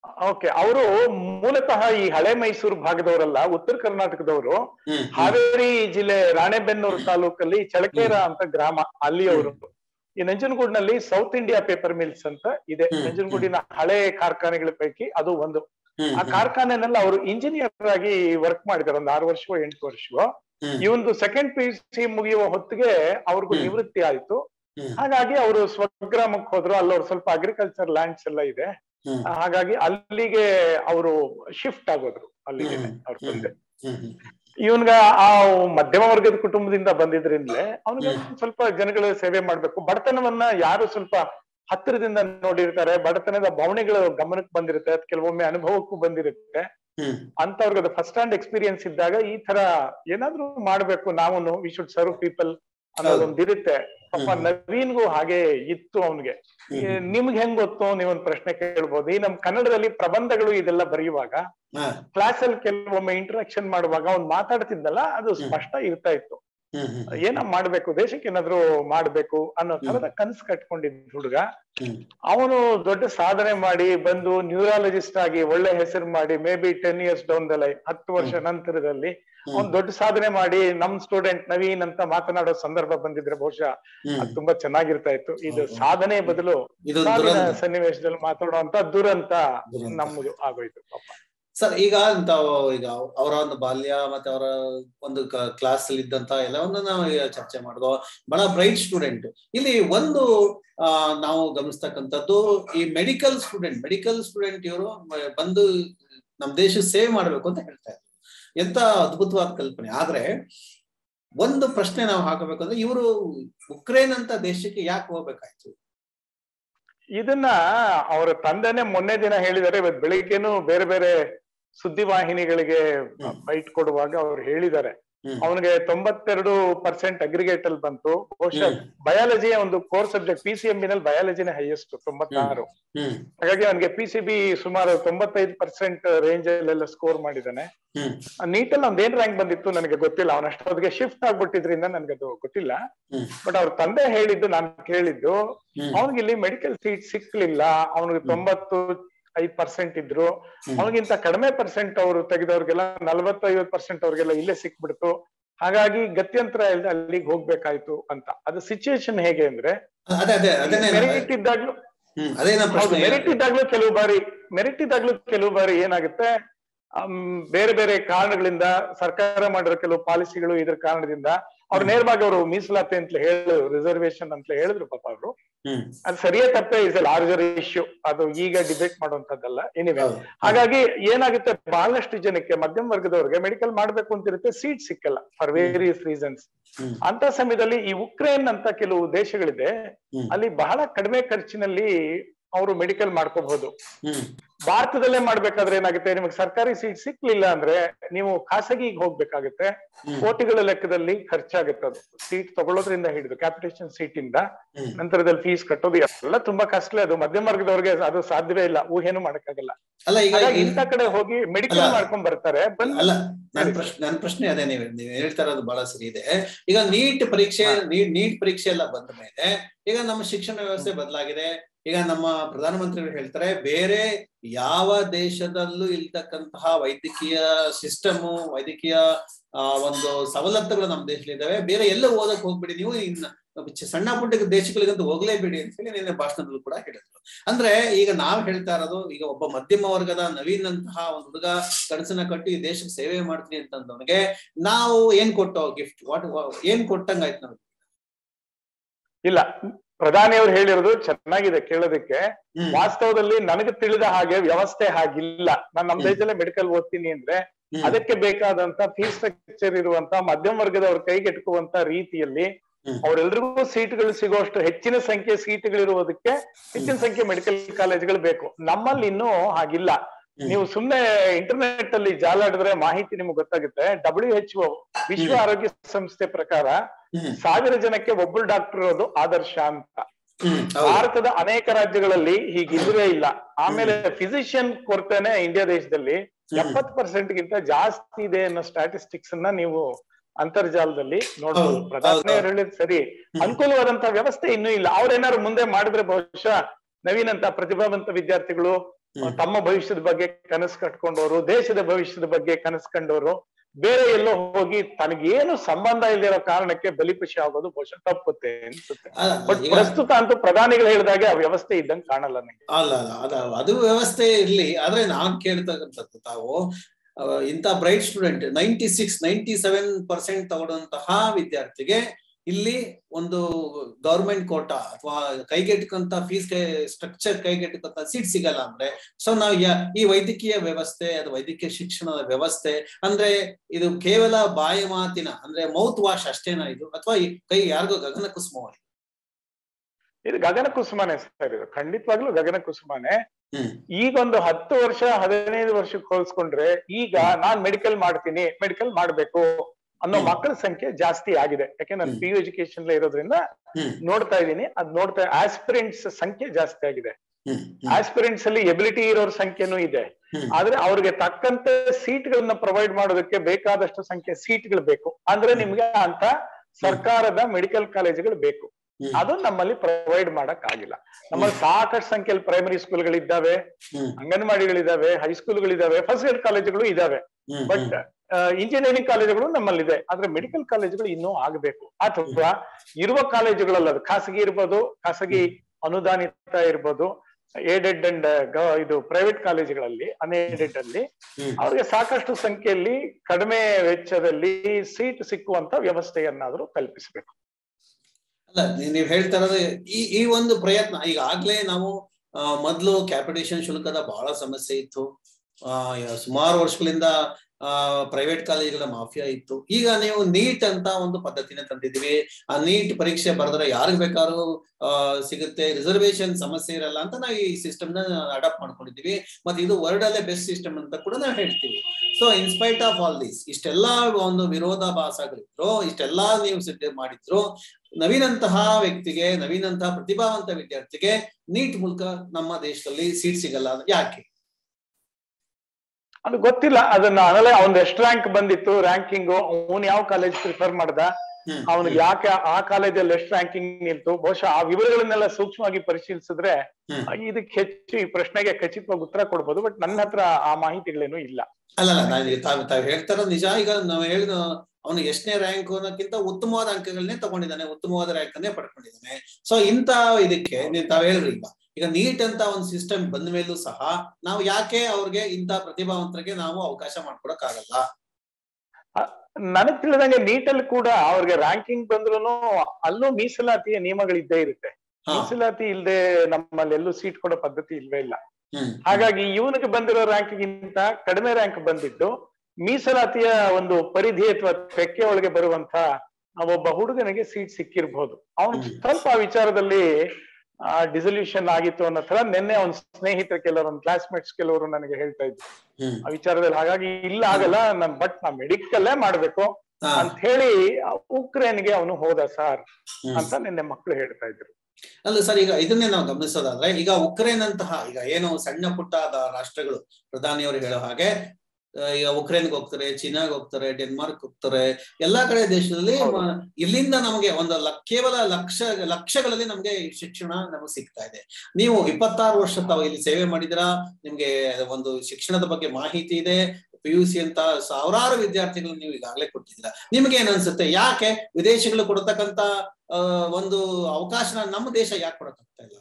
ಓಕೆ ಅವರು ಮೂಲತಃ ಈ ಹಳೆ ಮೈಸೂರು ಭಾಗದವರಲ್ಲ ಉತ್ತರ ಕರ್ನಾಟಕದವರು ಹ್ಮ್ ಹಾವೇರಿ ಜಿಲ್ಲೆ ರಾಣೆಬೆನ್ನೂರು ತಾಲೂಕಲ್ಲಿ ಚಳಕೇರ ಅಂತ ಗ್ರಾಮ ಅಲ್ಲಿಯವರು ಈ ನಂಜನಗೂಡಿನಲ್ಲಿ ಸೌತ್ ಇಂಡಿಯಾ ಪೇಪರ್ ಮಿಲ್ಸ್ ಅಂತ ಇದೆ ಹ್ಮ್. ನಂಜನಗೂಡಿನ ಹಳೆ ಕಾರ್ಖಾನೆಗಳ ಪೈಕಿ ಅದು ಒಂದು ಹ್ಮ್ ಆ ಕಾರ್ಖಾನೆನಲ್ಲಿ ಅವರು ಇಂಜಿನಿಯರ್ ಆಗಿ ವರ್ಕ್ ಮಾಡಿದ್ದಾರೆ ಒಂದು ಆರು ವರ್ಷವೋ ಎಂಟು ವರ್ಷವೋ ಹ್ಮ್ ಈ ಒಂದು ಸೆಕೆಂಡ್ ಪಿ ಯು ಸಿ ಮುಗಿಯುವ ಹೊತ್ತಿಗೆ ಅವ್ರಿಗೂ ಹ್ಮ್. ನಿವೃತ್ತಿ ಆಯ್ತು ಹ್ಮ್ ಹಾಗಾಗಿ ಅವರು ಸ್ವಗ್ರಾಮಕ್ಕೆ ಹೋದ್ರು ಅಲ್ಲಿ ಅವ್ರು ಸ್ವಲ್ಪ ಅಗ್ರಿಕಲ್ಚರ್ ಲ್ಯಾಂಡ್ಸ್ ಎಲ್ಲ ಇದೆ ಹ್ಮ್ ಹಾಗಾಗಿ ಅಲ್ಲಿಗೆ ಅವರು ಶಿಫ್ಟ್ ಆಗೋದ್ರು ಅಲ್ಲಿಗೆ ಹ್ಮ್. ಅವ್ರ ತಂದೆ ಹ್ಮ್ ಹ್ಮ್ ಇವನ್ಗ ಆ ಮಧ್ಯಮ ವರ್ಗದ ಕುಟುಂಬದಿಂದ ಬಂದಿದ್ರಿಂದಲೇ ಅವನಿಗೆ ಸ್ವಲ್ಪ ಜನಗಳ ಸೇವೆ ಮಾಡ್ಬೇಕು ಬಡತನವನ್ನ ಯಾರು ಸ್ವಲ್ಪ ಹತ್ತಿರದಿಂದ ನೋಡಿರ್ತಾರೆ ಬಡತನದ ಭಾವನೆಗಳು ಗಮನಕ್ಕೆ ಬಂದಿರುತ್ತೆ ಅದ್ ಕೆಲವೊಮ್ಮೆ ಅನುಭವಕ್ಕೂ ಬಂದಿರುತ್ತೆ ಹ್ಮ್ ಅಂತವ್ರಿಗೆ ಅದು ಫಸ್ಟ್ ಹ್ಯಾಂಡ್ ಎಕ್ಸ್ಪೀರಿಯನ್ಸ್ ಇದ್ದಾಗ ಈ ತರ ಏನಾದ್ರೂ ಮಾಡ್ಬೇಕು ನಾವು ವಿ ಶುಡ್ ಸರ್ವ್ ಪೀಪಲ್ ಅನ್ನೋದೊಂದು ಇರುತ್ತೆ ಪಾಪ ಹ್ಮ್. ನವೀನ್ಗೂ ಹಾಗೆ ಇತ್ತು ಅವನ್ಗೆ ಹ್ಮ್. ನಿಮ್ಗೆ ಹೆಂಗ್ ಗೊತ್ತು ನೀವೊಂದ್ ಪ್ರಶ್ನೆ ಕೇಳ್ಬೋದು ಈ ನಮ್ ಕನ್ನಡದಲ್ಲಿ ಪ್ರಬಂಧಗಳು ಇದೆಲ್ಲ ಬರೆಯುವಾಗ ಹಾ. ಕ್ಲಾಸ್ ಅಲ್ಲಿ ಕೆಲವೊಮ್ಮೆ ಇಂಟ್ರಾಕ್ಷನ್ ಮಾಡುವಾಗ ಅವ್ನ್ ಮಾತಾಡ್ತಿದ್ದಲ್ಲ ಅದು ಸ್ಪಷ್ಟ ಇರ್ತಾ ಇತ್ತು ಹ್ಮ್ ಹ್ಮ್ ಏನ ಮಾಡ್ಬೇಕು ದೇಶಕ್ಕೆ ಏನಾದ್ರು ಮಾಡ್ಬೇಕು ಅನ್ನೋ ತರದ ಕನ್ಸು ಕಟ್ಕೊಂಡಿದ್ದ ಹುಡುಗ ಹ್ಮ್ ಅವನು ದೊಡ್ಡ ಸಾಧನೆ ಮಾಡಿ ಬಂದು ನ್ಯೂರಾಲಜಿಸ್ಟ್ ಆಗಿ ಒಳ್ಳೆ ಹೆಸರು ಮಾಡಿ maybe ten years down the life ಹತ್ತು ವರ್ಷ ನಂತರದಲ್ಲಿ ಅವ್ನು ದೊಡ್ಡ ಸಾಧನೆ ಮಾಡಿ ನಮ್ ಸ್ಟೂಡೆಂಟ್ ನವೀನ್ ಅಂತ ಮಾತನಾಡೋ ಸಂದರ್ಭ ಬಂದಿದ್ರೆ ಬಹುಶಃ ಹ್ಮ್ ಅದು ತುಂಬಾ ಚೆನ್ನಾಗಿರ್ತಾ ಇತ್ತು ಇದು ಹೌದು. ಸಾಧನೆ ಬದಲು ಇದು ಸಾವಿನ ದುರಂತ. ಸನ್ನಿವೇಶದಲ್ಲಿ ಮಾತಾಡುವಂತ ದುರಂತ ದುರಂತ. ನಮ್ಮದು ಆಗೋಯ್ತು ಪಾಪ ಸರ್ ಈಗ ತಾವು ಈಗ ಅವರ ಒಂದು ಬಾಲ್ಯ ಮತ್ತೆ ಅವರ ಒಂದು ಕ್ಲಾಸ್ ಅಲ್ಲಿ ಇದ್ದಂತ ಎಲ್ಲವನ್ನು ನಾವು ಈಗ ಚರ್ಚೆ ಮಾಡಿದ್ವು ಬಹಳ ಬ್ರೈಟ್ ಸ್ಟೂಡೆಂಟ್ ಇಲ್ಲಿ ಒಂದು ಆ, ನಾವು ಗಮನಿಸ್ತಕ್ಕಂಥದ್ದು ಈ ಮೆಡಿಕಲ್ ಸ್ಟೂಡೆಂಟ್ ಮೆಡಿಕಲ್ ಸ್ಟೂಡೆಂಟ್ ಇವರು ಬಂದು ನಮ್ಮ ದೇಶ ಸೇವೆ ಮಾಡ್ಬೇಕು ಅಂತ ಹೇಳ್ತಾ ಇದ್ರು ಎಂತ ಅದ್ಭುತವಾದ ಕಲ್ಪನೆ ಆದ್ರೆ ಒಂದು ಪ್ರಶ್ನೆ ನಾವು ಹಾಕಬೇಕಂದ್ರೆ ಇವರು ಉಕ್ರೇನ್ ಅಂತ ದೇಶಕ್ಕೆ ಯಾಕೆ ಹೋಗ್ಬೇಕಾಯ್ತು ಇದನ್ನ ಅವರ ತಂದೆನೆ ಮೊನ್ನೆ ದಿನ ಹೇಳಿದ್ದಾರೆ ಇವತ್ತು ಬೆಳಿಗ್ಗೆನು ಬೇರೆ ಬೇರೆ ಸುದ್ದಿವಾಹಿನಿಗಳಿಗೆ ಹ್ಮ್. ಫೈಟ್ ಕೊಡುವಾಗ ಅವ್ರು ಹೇಳಿದ್ದಾರೆ ಹ್ಮ್. ಅವನಿಗೆ ತೊಂಬತ್ತೆರಡು ಪರ್ಸೆಂಟ್ ಅಗ್ರಿಗೇಟ್ ಅಲ್ಲಿ ಬಂತು ಬಹುಶಃ ಹ್ಮ್. ಬಯಾಲಜಿಯ ಒಂದು core subject P C M ನಲ್ಲಿ ಬಯಾಲಜಿನೇ ಹೈಯೆಸ್ಟ್ ತೊಂಬತ್ತಾರು ಹ್ಮ್ ಹಾಗಾಗಿ ಅವನಿಗೆ ಪಿ ಸಿ ಬಿ ಸುಮಾರು ತೊಂಬತ್ತೈದು ಪರ್ಸೆಂಟ್ ರೇಂಜ್ ಅಲ್ಲೆಲ್ಲ ಸ್ಕೋರ್ ಮಾಡಿದ್ದಾನೆ ಹ್ಮ್ ನೀಟಲ್ಲಿ ಅವ್ನ್ ಏನ್ ರ್ಯಾಂಕ್ ಬಂದಿತ್ತು ನನಗೆ ಗೊತ್ತಿಲ್ಲ ಅವನ ಅಷ್ಟೊತ್ತಿಗೆ ಶಿಫ್ಟ್ ಆಗ್ಬಿಟ್ಟಿದ್ರಿಂದ ನನಗೆ ಅದು ಗೊತ್ತಿಲ್ಲ ಹ್ಮ್ ಬಟ್ ಅವ್ರ ತಂದೆ ಹೇಳಿದ್ದು ನಾನು ಕೇಳಿದ್ದು ಹ್ಮ್ ಅವನಿಗೆ ಇಲ್ಲಿ ಮೆಡಿಕಲ್ ಸೀಟ್ ಸಿಕ್ಲಿಲ್ಲ ಅವನಿಗೆ ತೊಂಬತ್ತು ಐದ್ ಪರ್ಸೆಂಟ್ ಇದ್ರು ಹ್ಮ್. ಅವನಿಗಿಂತ ಕಡಿಮೆ ಪರ್ಸೆಂಟ್ ಅವರು ತೆಗೆದವ್ರಿಗೆಲ್ಲ ನಲವತ್ತೈವತ್ತು ಪರ್ಸೆಂಟ್ ಅವ್ರಿಗೆಲ್ಲ ಇಲ್ಲೇ ಸಿಕ್ಬಿಡ್ತು ಹಾಗಾಗಿ ಗತ್ಯಂತರ ಇಲ್ಲದೆ ಅಲ್ಲಿಗೆ ಹೋಗ್ಬೇಕಾಯ್ತು ಅಂತ ಅದು ಸಿಚುಯೇಷನ್ ಹೇಗೆ ಅಂದ್ರೆ ಅದೇ ಅದೇ ಅದನ್ನೇ ನಾನು- ಮೆರಿಟ್ ಇದ್ದಾಗ್ಲೂ ಹ್ಮ್ ಅದೇ ನಮ್ಮ ಹೌದು ಪ್ರಶ್ನೆ ಮೆರಿಟ್ ಇದ್ದಾಗ್ಲೂ ಕೆಲವು ಬಾರಿ ಮೆರಿಟ್ ಇದ್ದಾಗ್ಲೂ ಕೆಲವು ಬಾರಿ ಏನಾಗುತ್ತೆ ಆಮ್, ಬೇರೆ ಬೇರೆ ಕಾರಣಗಳಿಂದ ಸರ್ಕಾರ ಮಾಡಿರೋ ಕೆಲವು ಪಾಲಿಸಿಗಳು ಇದ್ರ ಕಾರಣದಿಂದ ಅವ್ರು ಹ್ಮ್. ನೇರವಾಗಿ ಅವರು ಮೀಸಲಾತಿ ಅಂತ ಹೇಳಿದ್ರು ರಿಸರ್ವೇಶನ್ ಅಂತ ಹೇಳಿದ್ರು ಪಾಪ ಅವರು ಹ್ಮ್ ಅದು ಸರಿಯೇ ತಪ್ಪೇ ಇಸ್ ಲಾರ್ಜರ್ ಇಶ್ಯೂ ಅದು ಈಗ ಡಿಬೇಟ್ ಮಾಡುವಂತದ್ದಲ್ಲ ಎನಿವೆ ಹೌದು. ಹಾಗಾಗಿ ಏನಾಗುತ್ತೆ ಬಹಳಷ್ಟು ಜನಕ್ಕೆ ಮಧ್ಯಮ ವರ್ಗದವ್ರಿಗೆ ಮೆಡಿಕಲ್ ಮಾಡ್ಬೇಕು ಅಂತಿರುತ್ತೆ ಸೀಟ್ ಸಿಕ್ಕಲ್ಲ ಫಾರ್ ವೇರಿಯಸ್ ರೀಸನ್ಸ್ ಹ್ಮ್ ಅಂತ ಸಮಯದಲ್ಲಿ ಈ ಉಕ್ರೇನ್ ಅಂತ ಕೆಲವು ದೇಶಗಳಿದೆ ಹ್ಮ್ ಅಲ್ಲಿ ಬಹಳ ಕಡಿಮೆ ಖರ್ಚಿನಲ್ಲಿ ಅವರು ಮೆಡಿಕಲ್ ಮಾಡ್ಕೋಬಹುದು ಹ್ಮ್ ಭಾರತದಲ್ಲೇ ಮಾಡ್ಬೇಕಾದ್ರೆ ಏನಾಗುತ್ತೆ ನಿಮಗೆ ಸರ್ಕಾರಿ ಸೀಟ್ ಸಿಕ್ಲಿಲ್ಲ ಅಂದ್ರೆ ನೀವು ಖಾಸಗಿಗೆ ಹೋಗ್ಬೇಕಾಗುತ್ತೆ ಹ್ಮ್ ಕೋಟಿಗಳ ಲೆಕ್ಕದಲ್ಲಿ ಖರ್ಚಾಗುತ್ತೆ ಅದು ಸೀಟ್ ತಗೊಳ್ಳೋದ್ರಿಂದ ಹಿಡಿದು ಕ್ಯಾಪಿಟೇಷನ್ ಸೀಟ್ ಇಂದ ಹ್ಮ್ ನಂತರದಲ್ಲಿ ಫೀಸ್ ಕಟ್ಟೋದು ಎಲ್ಲ ತುಂಬಾ ಕಾಸ್ಟ್ಲಿ ಅದು ಮಧ್ಯಮ ವರ್ಗದವ್ರಿಗೆ ಅದು ಸಾಧ್ಯವೇ ಇಲ್ಲ ಊಹೆನೂ ಮಾಡಕ್ಕಾಗಲ್ಲ ಅಲ್ಲ ಈಗ ಹಾಗಾಗಿ ಈ- ಇಂಥ ಕಡೆ ಹೋಗಿ ಮೆಡಿಕಲ್ ಅಲ್ಲ. ಮಾಡ್ಕೊಂಡ್ ಬರ್ತಾರೆ ಬಂದ್ ಅಲ್ಲ ನನ್ನ ಹೇಳಿ. ಪ್ರಶ್ನೆ ನನ್ನ ಪ್ರಶ್ನೆ ಅದೇ ನೀವು ನೀವು ಹೇಳ್ತಾ ಇರೋದು ಬಹಳ ಸರಿ ಇದೆ ಈಗ ನೀಟ್ ಪರೀಕ್ಷೆ ನೀಟ್ ನೀಟ್ ಪರೀಕ್ಷೆ ಎಲ್ಲ ಬಂದ ಮೇಲೆ ಈಗ ನಮ್ಮ ಶಿಕ್ಷಣ ವ್ಯವಸ್ಥೆ ಬದಲಾಗಿದೆ ಈಗ ನಮ್ಮ ಪ್ರಧಾನಮಂತ್ರಿಗಳು ಹೇಳ್ತಾರೆ ಬೇರೆ ಯಾವ ದೇಶದಲ್ಲೂ ಇಲ್ತಕ್ಕಂತಹ ವೈದ್ಯಕೀಯ ಸಿಸ್ಟಮ್ ವೈದ್ಯಕೀಯ ಆ, ಒಂದು ಸವಲತ್ತುಗಳು ನಮ್ಮ ದೇಶದಲ್ಲಿ ಇದಾವೆ ಬೇರೆ ಎಲ್ಲ ಓದಕ್ ಹೋಗ್ಬಿಡಿ ನೀವು ಇನ್ನ ಚ- ಸಣ್ಣ ಪುಟ್ಟ ದೇಶಗಳಿಗಂತೂ ಹೋಗ್ಲೇಬೇಡಿ ಅಂತ ಹೇಳಿ ನಿನ್ನೆ ಭಾಷಣದಲ್ಲೂ ಕೂಡ ಹೇಳಿದ್ರು ಅಂದ್ರೆ ಈಗ ನಾವ್ ಹೇಳ್ತಾ ಇರೋದು ಈಗ ಒಬ್ಬ ಮಧ್ಯಮ ವರ್ಗದ ನವೀನ್ ಅಂತಹ ಒಂದು ಹುಡುಗ ಕನಸನ್ನ ಕಟ್ಟಿ ಈ ದೇಶಕ್ಕೆ ಸೇವೆ ಮಾಡ್ತೀನಿ ಅಂತಂದವನಿಗೆ ನಾವು ಏನ್ ಕೊಟ್ಟೋ ಗಿಫ್ಟ್ ವಾಟ್ ಏನ್ ಕೊಟ್ಟಂಗಾಯ್ತು ನಮ್ಗೆ ಇಲ್ಲ ಪ್ರಧಾನಿಯವರು ಹೇಳಿರೋದು ಚೆನ್ನಾಗಿದೆ ಕೇಳೋದಕ್ಕೆ ಹ್ಮ್ ವಾಸ್ತವದಲ್ಲಿ ನನಗೆ ತಿಳಿದ ಹಾಗೆ ವ್ಯವಸ್ಥೆ ಹಾಗಿಲ್ಲ ನಾನು ನಮ್ಮ ಹ್ಮ್. ದೇಶದಲ್ಲೇ ಮೆಡಿಕಲ್ ಓದ್ತೀನಿ ಅಂದ್ರೆ ಹ್ಮ್. ಅದಕ್ಕೆ ಬೇಕಾದಂತ ಫೀಸ್ ಸ್ಟ್ರಕ್ಚರ್ ಇರುವಂತ ಮಧ್ಯಮ ವರ್ಗದವ್ರ ಕೈಗೆಟುಕುವಂತ ರೀತಿಯಲ್ಲಿ ಹ್ಮ್. ಅವರೆಲ್ರಿಗೂ ಸೀಟ್ಗಳು ಸಿಗುವಷ್ಟು ಹೆಚ್ಚಿನ ಸಂಖ್ಯೆ ಸೀಟ್ಗಳಿರುವುದಕ್ಕೆ ಹೆಚ್ಚಿನ ಸಂಖ್ಯೆ ಮೆಡಿಕಲ್ ಕಾಲೇಜ್ಗಳು ಬೇಕು ನಮ್ಮಲ್ಲಿ ಇನ್ನೂ ಹಾಗಿಲ್ಲ ಹ್ಮ್. ನೀವು ಸುಮ್ನೆ ಇಂಟರ್ನೆಟ್ ಅಲ್ಲಿ ಜಾಲಾಡಿದ್ರೆ ಮಾಹಿತಿ ನಿಮ್ಗೆ ಗೊತ್ತಾಗುತ್ತೆ ಡಬ್ಲ್ಯೂ ಎಚ್ ಒ ವಿಶ್ವ ಹ್ಮ್. ಆರೋಗ್ಯ ಸಂಸ್ಥೆ ಪ್ರಕಾರ ಹ್ಮ್ ಸಾವಿರ ಜನಕ್ಕೆ ಒಬ್ಬರು ಡಾಕ್ಟರ್ ಇರೋದು ಆದರ್ಶ ಅಂತ ಹ್ಮ್ ಹೌದು ಭಾರತದ ಅನೇಕ ರಾಜ್ಯಗಳಲ್ಲಿ ಹೀಗಿಲ್ವೇ ಇಲ್ಲ ಆಮೇಲೆ ಫಿಸಿಷಿಯನ್ ಕೊರತೆನೆ ಇಂಡಿಯಾ ದೇಶದಲ್ಲಿ ಹ್ಮ್. ಎಪ್ಪತ್ ಪರ್ಸೆಂಟ್ ಗಿಂತ ಜಾಸ್ತಿ ಇದೆ ಅನ್ನೋ ಸ್ಟಾಟಿಸ್ಟಿಕ್ಸ್ ಅನ್ನ ನೀವು ಅಂತರ್ಜಾಲದಲ್ಲಿ ನೋಡ್ಬೋದು ಹೌದು, ಪ್ರಧಾನಿ ಹೌದು. ಹೇಳಿದ್ ಸರಿ ಅನುಕೂಲವಾದಂತ ವ್ಯವಸ್ಥೆ ಇನ್ನೂ ಇಲ್ಲ ಅವ್ರೇನಾದ್ರು ಮುಂದೆ ಮಾಡಿದ್ರೆ ಬಹುಶಃ ನವೀನ್ ಅಂತ ಪ್ರತಿಭಾವಂತ ವಿದ್ಯಾರ್ಥಿಗಳು ಹ್ಮ್. ತಮ್ಮ ಭವಿಷ್ಯದ ಬಗ್ಗೆ ಕನಸು ಕಟ್ಕೊಂಡವರು ದೇಶದ ಭವಿಷ್ಯದ ಬಗ್ಗೆ ಕನಸು ಕಂಡವರು ಬೇರೆ ಎಲ್ಲೋ ಹೋಗಿ ತನಗೇನು ಸಂಬಂಧ ಇಲ್ದಿರೋ ಕಾರಣಕ್ಕೆ ಬಲಿಪಶು ಆಗೋದು ಬಹುಶಃ ತಪ್ಪುತ್ತೆ ಅನ್ಸುತ್ತೆ ಅಲ್ಲ, ಬಟ್ ಈಗ- ಪ್ರಸ್ತುತ ಅಂತೂ ಪ್ರಧಾನಿಗಳು ಹೇಳಿದಾಗೆ ಆ ವ್ಯವಸ್ಥೆ ಇದ್ದಂಗೆ ಕಾಣಲ್ಲ ನಂಗೆ ಅಲ್ಲ ಅಲ್ಲ ಅದ ಅದು ವ್ಯವಸ್ಥೆ ಇರ್ಲಿ ಆದ್ರೆ ನಾನ್ ಕೇಳ್ತಕ್ಕಂಥದ್ದು ತಾವು ಆ, ಇಂಥ bright student ninety six ninety seven percent ತಗೊಂಡಂತಹ ವಿದ್ಯಾರ್ಥಿಗೆ ಇಲ್ಲಿ ಒಂದು ಗೌರ್ಮೆಂಟ್ ಕೋಟಾ ಅಥವಾ ಕೈಗೆಟಕಂತ ಫೀಸ್ ಸ್ಟ್ರಕ್ಚರ್ ಕೈಗೆಟಕಂತ ಸೀಟ್ ಸಿಗಲ್ಲ ಅಂದ್ರೆ ಸೊ ನಾವು ಯಾ- ಈ ವೈದ್ಯಕೀಯ ವ್ಯವಸ್ಥೆ ಅದು ವೈದ್ಯಕೀಯ ಶಿಕ್ಷಣದ ವ್ಯವಸ್ಥೆ ಅಂದ್ರೆ ಇದು ಕೇವಲ ಬಾಯಿ ಮಾತಿನ ಅಂದ್ರೆ ಮೌತ್ ವಾಶ್ ಅಷ್ಟೇನಾ ಇದು ಅಥವಾ ಈ ಕೈ ಯಾರಿಗೋ ಗಗನ ಕುಸುಮವಾಗಿ ಇದು ಗಗನ ಕುಸುಮನೆ ಸರ್ ಇದು ಖಂಡಿತವಾಗ್ಲೂ ಗಗನ ಕುಸುಮನೆ ಹ್ಮ್ ಈಗ ಒಂದು ಹತ್ತು ವರ್ಷ ಹದಿನೈದು ವರ್ಷಕ್ಕೆ ಹೋಲಿಸ್ಕೊಂಡ್ರೆ ಈಗ ನಾನ್ ಮೆಡಿಕಲ್ ಮಾಡ್ತೀನಿ ಮೆಡಿಕಲ್ ಮಾಡ್ಬೇಕು ಅನ್ನೋ ಹ್ಮ್. ಮಕ್ಕಳ ಸಂಖ್ಯೆ ಜಾಸ್ತಿ ಆಗಿದೆ ಯಾಕೆ ನಾನು ಹ್ಮ್. ಪಿ ಯು ಎಜುಕೇಶನ್ ಇರೋದ್ರಿಂದ ಹ್ಮ್ ನೋಡ್ತಾ ಇದ್ದೀನಿ ಅದ್ ನೋಡ್ತಾ ಆಸ್ಪಿರೆಂಟ್ಸ್ ಸಂಖ್ಯೆ ಜಾಸ್ತಿ ಆಗಿದೆ ಹ್ಮ್ ಹ್ಮ್ ಆಸ್ಪಿರೆಂಟ್ಸ್ ಅಲ್ಲಿ ಎಬಿಲಿಟಿ ಇರೋರ್ ಸಂಖ್ಯೆನೂ ಇದೆ ಹ್ಮ್ ಆದ್ರೆ ಅವ್ರಿಗೆ ತಕ್ಕಂತೆ ಸೀಟ್ ಗಳನ್ನ ಪ್ರೊವೈಡ್ ಮಾಡೋದಕ್ಕೆ ಬೇಕಾದಷ್ಟು ಸಂಖ್ಯೆ ಸೀಟ್ಗಳು ಬೇಕು ಅಂದ್ರೆ ನಿಮ್ಗೆ ಅಂತ ಸರ್ಕಾರದ ಮೆಡಿಕಲ್ ಕಾಲೇಜುಗಳು ಬೇಕು ಹ್ಮ್. ಅದು ನಮ್ಮಲ್ಲಿ ಪ್ರೊವೈಡ್ ಮಾಡಕ್ ಆಗಿಲ್ಲ ನಮ್ಮಲ್ಲಿ ಸಾಕಷ್ಟು ಸಂಖ್ಯೆಯಲ್ಲಿ ಪ್ರೈಮರಿ ಸ್ಕೂಲ್ಗಳಿದ್ದಾವೆ ಹ್ಮ್ ಅಂಗನವಾಡಿಗಳಿದಾವೆ ಹೈಸ್ಕೂಲ್ಗಳಿದಾವೆ ಫಸ್ಟ್ ಗ್ರೇಡ್ ಕಾಲೇಜುಗಳು ಇದಾವೆ ಹ್ಮ್ ಬಟ್ ಇಂಜಿನಿಯರಿಂಗ್ ಕಾಲೇಜುಗಳು ನಮ್ಮಲ್ಲಿದೆ ಆದ್ರೆ ಮೆಡಿಕಲ್ ಕಾಲೇಜುಗಳು ಇನ್ನೂ ಆಗಬೇಕು ಅಥವಾ ಇರುವ ಕಾಲೇಜುಗಳಲ್ಲಿ ಅದು ಖಾಸಗಿ ಇರ್ಬೋದು ಖಾಸಗಿ ಅನುದಾನಿತ ಇರ್ಬೋದು ಏಡೆಡ್ ಅಂಡ್ ಇದು ಪ್ರೈವೇಟ್ ಕಾಲೇಜುಗಳಲ್ಲಿ ಅನ್ಏಡೆಡ್ ಅಲ್ಲಿ ಹ್ಮ್ ಅವ್ರಿಗೆ ಸಾಕಷ್ಟು ಸಂಖ್ಯೆಯಲ್ಲಿ ಕಡಿಮೆ ವೆಚ್ಚದಲ್ಲಿ ಸೀಟ್ ಸಿಕ್ಕುವಂತ ವ್ಯವಸ್ಥೆಯನ್ನಾದ್ರೂ ಕಲ್ಪಿಸಬೇಕು ಅಲ್ಲ ನೀ- ನೀವ್ ಹೇಳ್ತಾ ಇರೋದು ಈ ಈ ಒಂದು ಪ್ರಯತ್ನ ಈಗಾಗ್ಲೇ ನಾವು ಆ, ಮೊದ್ಲು ಕ್ಯಾಪಿಟೇಷನ್ ಶುಲ್ಕದ ಬಹಳ ಸಮಸ್ಯೆ ಇತ್ತು ಆ ಯ- ಸುಮಾರು ವರ್ಷಗಳಿಂದ ಆ ಪ್ರೈವೇಟ್ ಕಾಲೇಜುಗಳ ಮಾಫಿಯಾ ಇತ್ತು ಈಗ ನೀವು ನೀಟ್ ಅಂತ ಒಂದು ಪದ್ಧತಿನ ತಂದಿದ್ದೀವಿ ಆ ನೀಟ್ ಪರೀಕ್ಷೆ ಬರೆದ್ರೆ ಯಾರಿಗ್ ಬೇಕಾದ್ರೂ ಆ ಸಿಗುತ್ತೆ ರಿಸರ್ವೇಶನ್ ಸಮಸ್ಯೆ ಇರಲ್ಲ ಅಂತ ನಾವು ಈ ಸಿಸ್ಟಮ್ ನ ಅಡಾಪ್ಟ್ ಮಾಡ್ಕೊಂಡಿದ್ದೀವಿ ಮತ್ತೆ ಇದು ವರ್ಲ್ಡ್ ಅಲ್ಲೇ ಬೆಸ್ಟ್ ಸಿಸ್ಟಮ್ ಅಂತ ಕೂಡ ನಾವು ಹೇಳ್ತೀವಿ so in spite of all this ಇಷ್ಟೆಲ್ಲಾ ಒಂದು ವಿರೋಧಾಭಾಸಗಳಿದ್ರು ಇಷ್ಟೆಲ್ಲಾ ನೀವು ಸಿದ್ಧ ಮಾಡಿದ್ರು ನವೀನಂತಹ ವ್ಯಕ್ತಿಗೆ ನವೀನಂತಹ ಪ್ರತಿಭಾವಂತ ವಿದ್ಯಾರ್ಥಿಗೆ ನೀಟ್ ಮೂಲಕ ನಮ್ಮ ದೇಶದಲ್ಲಿ ಸೀಟ್ ಸಿಗಲ್ಲ ಯಾಕೆ ಅದು ಗೊತ್ತಿಲ್ಲ ಅದನ್ನ ಆಮೇಲೆ ಅವ್ನ್ ಎಷ್ಟು ರ್ಯಾಂಕ್ ಬಂದಿತ್ತು ರ್ಯಾಂಕಿಂಗ್ ಅವನ್ ಯಾವ ಕಾಲೇಜ್ ಪ್ರಿಫರ್ ಮಾಡ್ದ ಹ್ಮ್. ಅವನಿಗೆ ಯಾಕೆ ಆ ಕಾಲೇಜಲ್ಲಿ ಎಷ್ಟು ರ್ಯಾಂಕಿಂಗ್ ನಿಲ್ತು ಬಹುಶಃ ಆ ವಿವರಗಳನ್ನೆಲ್ಲ ಸೂಕ್ಷ್ಮವಾಗಿ ಪರಿಶೀಲಿಸಿದ್ರೆ ಹ್ಮ್. ಇದಕ್ಕೆ ಹೆಚ್ಚು ಈ ಪ್ರಶ್ನೆಗೆ ಖಚಿತವಾಗಿ ಉತ್ತರ ಕೊಡ್ಬೋದು ಬಟ್ ನನ್ನ ಹತ್ರ ಆ ಮಾಹಿತಿಗಳೇನು ಇಲ್ಲ ಅಲ್ಲಲ್ಲ ನಾನು ತಾವ್ ತಾವ್ ಹೇಳ್ತಾರ ನಿಜ ಈಗ ನಾವು ಹೇಳಿದ ಅವನು ಎಷ್ಟನೇ ರ್ಯಾಂಕ್ ಅನ್ನೋಕ್ಕಿಂತ ಉತ್ತಮವಾದ ಅಂಕಗಳನ್ನೇ ತಗೊಂಡಿದ್ದಾನೆ ಉತ್ತಮವಾದ ರ್ಯಾಂಕ್ ಅನ್ನೇ ಪಡ್ಕೊಂಡಿದ್ದಾನೆ ಸೊ ಇಂತ ಇದಕ್ಕೆ ನೀವು ತಾವ್ ಹೇಳ್ರಿ ಈಗ ಈಗ ನೀಟ್ ಅಂತ ಒಂದು ಸಿಸ್ಟಮ್ ಬಂದ ಮೇಲೂ ಸಹ ನಾವು ಯಾಕೆ ಅವ್ರಿಗೆ ಇಂತ ಪ್ರತಿಭಾವಂತರಿಗೆ ನಾವು ಅವಕಾಶ ಮಾಡ್ಕೊಡಕ್ ಆಗಲ್ಲ ನನಗ್ ತಿಳಿದಂಗೆ ನೀಟಲ್ಲಿ ಕೂಡ ಅವ್ರಿಗೆ ರ್ಯಾಂಕಿಂಗ್ ಬಂದ್ರು ಅಲ್ಲೂ ಮೀಸಲಾತಿಯ ನಿಯಮಗಳಿದ್ದೇ ಇರುತ್ತೆ ಹಾ ಮೀಸಲಾತಿ ಇಲ್ಲದೆ ನಮ್ಮಲ್ಲಿ ಎಲ್ಲೂ ಸೀಟ್ ಕೊಡೋ ಪದ್ಧತಿ ಇಲ್ವೇ ಇಲ್ಲ ಹ್ಮ್ ಹಾಗಾಗಿ ಇವನಿಗೆ ಬಂದಿರೋ ರ್ಯಾಂಕ್ಗಿಂತ ಕಡಿಮೆ ರ್ಯಾಂಕ್ ಬಂದಿದ್ದು ಮೀಸಲಾತಿಯ ಒಂದು ಪರಿಧಿ ಅಥವಾ ತೆಕ್ಕೆ ಒಳಗೆ ಬರುವಂತ ಒಬ್ಬ ಹುಡುಗನಿಗೆ ಸೀಟ್ ಸಿಕ್ಕಿರ್ಬೋದು ಅವನು ಹ್ಮ್. ಸ್ವಲ್ಪ ಆ ವಿಚಾರದಲ್ಲಿ ಡಿಸಲ್ಯೂಷನ್ ಆಗಿತ್ತು ಅನ್ನೋ ತರ ನಿನ್ನೆ ಅವನ ಸ್ನೇಹಿತರು ಕೆಲವರು ಅವ್ನ ಕ್ಲಾಸ್ಮೇಟ್ಸ್ ಕೆಲವರು ನನಗೆ ಹೇಳ್ತಾ ಇದ್ರು ಹ್ಮ್ ಆ ವಿಚಾರದಲ್ಲಿ ಹಾಗಾಗಿ ಇಲ್ಲ ಆಗಲ್ಲ ನನ್ ಬಟ್ ನಾ ಮೆಡಿಕಲ್ಲೇ ಮಾಡ್ಬೇಕು ಹಾ ಅಂತ ಹೇಳಿ ಉಕ್ರೇನ್ಗೆ ಅವನು ಹೋದ ಸರ್ ಹ್ಮ್. ಅಂತ ನಿನ್ನೆ ಮಕ್ಕಳು ಹೇಳ್ತಾ ಇದ್ರು ಅಲ್ಲ ಸರ್ ಈಗ ಇದನ್ನೇ ನಾವು ಗಮನಿಸೋದಾದ್ರೆ ಈಗ ಉಕ್ರೇನ್ ಅಂತಹ ಈಗ ಏನು ಸಣ್ಣ ಪುಟ್ಟ ದ- ರಾಷ್ಟ್ರಗಳು ಪ್ರಧಾನಿಯವರು ಹೇಳೋ ಹಾಗೆ ಆ, ಈಗ ಉಕ್ರೇನ್ಗೆ ಹೋಗ್ತಾರೆ ಚೀನಾಗ್ ಹೋಗ್ತಾರೆ ಡೆನ್ಮಾರ್ಕ್ ಹೋಗ್ತಾರೆ ಎಲ್ಲಾ ಕಡೆ ದೇಶದಲ್ಲಿ ಹೌದು. ಮ- ಇಲ್ಲಿಂದ ನಮಗೆ ಒಂದು ಲ- ಕೇವಲ ಲಕ್ಷ ಲಕ್ಷಗಳಲ್ಲಿ ನಮ್ಗೆ ಈ ಶಿಕ್ಷಣ ನಮಗೆ ಸಿಗ್ತಾ ಇದೆ ನೀವು ಇಪ್ಪತ್ತಾರು ವರ್ಷ ತಾವು ಇಲ್ಲಿ ಸೇವೆ ಮಾಡಿದಿರಾ ನಿಮ್ಗೆ ಒಂದು ಶಿಕ್ಷಣದ ಬಗ್ಗೆ ಮಾಹಿತಿ ಇದೆ ಪಿ ಯು ಸಿ ಅಂತ ಸಾವಿರಾರು ವಿದ್ಯಾರ್ಥಿಗಳು ನೀವು ಈಗಾಗಲೇ ಕೊಟ್ಟಿದ್ದೀರಾ ನಿಮ್ಗೆ ಏನ್ ಅನ್ಸುತ್ತೆ ಯಾಕೆ ವಿದೇಶಗಳು ಕೊಡತಕ್ಕಂತ ಆ, ಒಂದು ಅವಕಾಶನ ನಮ್ಮ ದೇಶ ಯಾಕೆ ಕೊಡಕ್ಕಾಗ್ತಾ ಇಲ್ಲ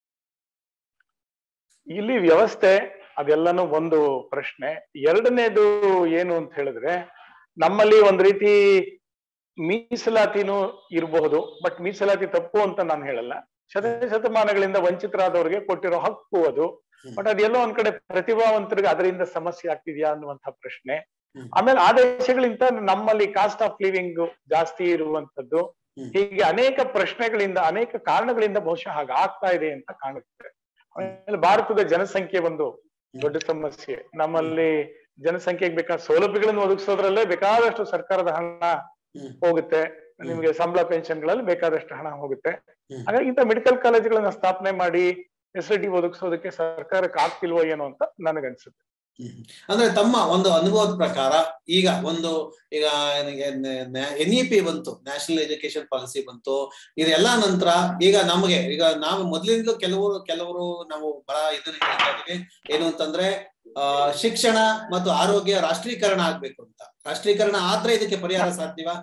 ಇಲ್ಲಿ ವ್ಯವಸ್ಥೆ ಅದೆಲ್ಲನೂ ಒಂದು ಪ್ರಶ್ನೆ ಎರಡನೇದು ಏನು ಅಂತ ಹೇಳಿದ್ರೆ ನಮ್ಮಲ್ಲಿ ಒಂದ್ ರೀತಿ ಮೀಸಲಾತಿನೂ ಇರಬಹುದು ಬಟ್ ಮೀಸಲಾತಿ ತಪ್ಪು ಅಂತ ನಾನು ಹೇಳಲ್ಲ ಶತ ಶತಮಾನಗಳಿಂದ ವಂಚಿತರಾದವರಿಗೆ ಕೊಟ್ಟಿರೋ ಹಕ್ಕು ಅದು ಹ್ಮ್. ಬಟ್ ಅದೆಲ್ಲೋ ಒಂದ್ ಕಡೆ ಪ್ರತಿಭಾವಂತರಿಗೆ ಅದರಿಂದ ಸಮಸ್ಯೆ ಆಗ್ತಿದ್ಯಾ ಅನ್ನುವಂಥ ಪ್ರಶ್ನೆ ಹ್ಮ್. ಆಮೇಲೆ ಆ ದೇಶಗಳಿಂದ ನಮ್ಮಲ್ಲಿ ಕಾಸ್ಟ್ ಆಫ್ ಲಿವಿಂಗ್ ಜಾಸ್ತಿ ಇರುವಂತದ್ದು ಹ್ಮ್. ಹೀಗೆ ಅನೇಕ ಪ್ರಶ್ನೆಗಳಿಂದ ಅನೇಕ ಕಾರಣಗಳಿಂದ ಬಹುಶಃ ಹಾಗೆ ಆಗ್ತಾ ಇದೆ ಅಂತ ಕಾಣುತ್ತೆ ಆಮೇಲೆ ಭಾರತದ ಜನಸಂಖ್ಯೆ ಒಂದು ದೊಡ್ಡ ಸಮಸ್ಯೆ ನಮ್ಮಲ್ಲಿ ಜನಸಂಖ್ಯೆಗೆ ಬೇಕಾದ ಸೌಲಭ್ಯಗಳನ್ನು ಒದಗಿಸೋದ್ರಲ್ಲೇ ಬೇಕಾದಷ್ಟು ಸರ್ಕಾರದ ಹಣ ಹ್ಮ್. ಹೋಗುತ್ತೆ ನಿಮ್ಗೆ ಸಂಬಳ ಪೆನ್ಷನ್ಗಳಲ್ಲಿ ಬೇಕಾದಷ್ಟು ಹಣ ಹೋಗುತ್ತೆ ಹ್ಮ್. ಹಾಗಾಗಿ ಇಂಥ ಮೆಡಿಕಲ್ ಕಾಲೇಜುಗಳನ್ನ ಸ್ಥಾಪನೆ ಮಾಡಿ ಫೆಸಿಲಿಟಿ ಒದಗಿಸೋದಕ್ಕೆ ಸರ್ಕಾರಕ್ಕೆ ಆಗ್ತಿಲ್ವೋ ಏನೋ ಅಂತ ನನಗನ್ಸುತ್ತೆ ಹ್ಮ್. ಅಂದ್ರೆ ತಮ್ಮ ಒಂದು ಅನುಭವದ ಪ್ರಕಾರ ಈಗ ಒಂದು ಈಗ ಎನ್ ಇ ಪಿ ಬಂತು ನ್ಯಾಷನಲ್ ಎಜುಕೇಶನ್ ಪಾಲಿಸಿ ಬಂತು ಇದೆಲ್ಲ ನಂತರ ಈಗ ನಮಗೆ ಈಗ ನಾವು ಮೊದ್ಲಿಂದಲೂ ಕೆಲವರು ಕೆಲವರು ನಾವು ಬಹಳ ಇದನ್ನ ಹೇಳ್ತಾ ಇದೀವಿ ಏನು ಅಂತಂದ್ರೆ ಆ ಶಿಕ್ಷಣ ಮತ್ತು ಆರೋಗ್ಯ ರಾಷ್ಟ್ರೀಕರಣ ಆಗ್ಬೇಕು ಅಂತ ರಾಷ್ಟ್ರೀಕರಣ ಆದ್ರೆ ಇದಕ್ಕೆ ಪರಿಹಾರ ಸಾಧ್ಯವಾ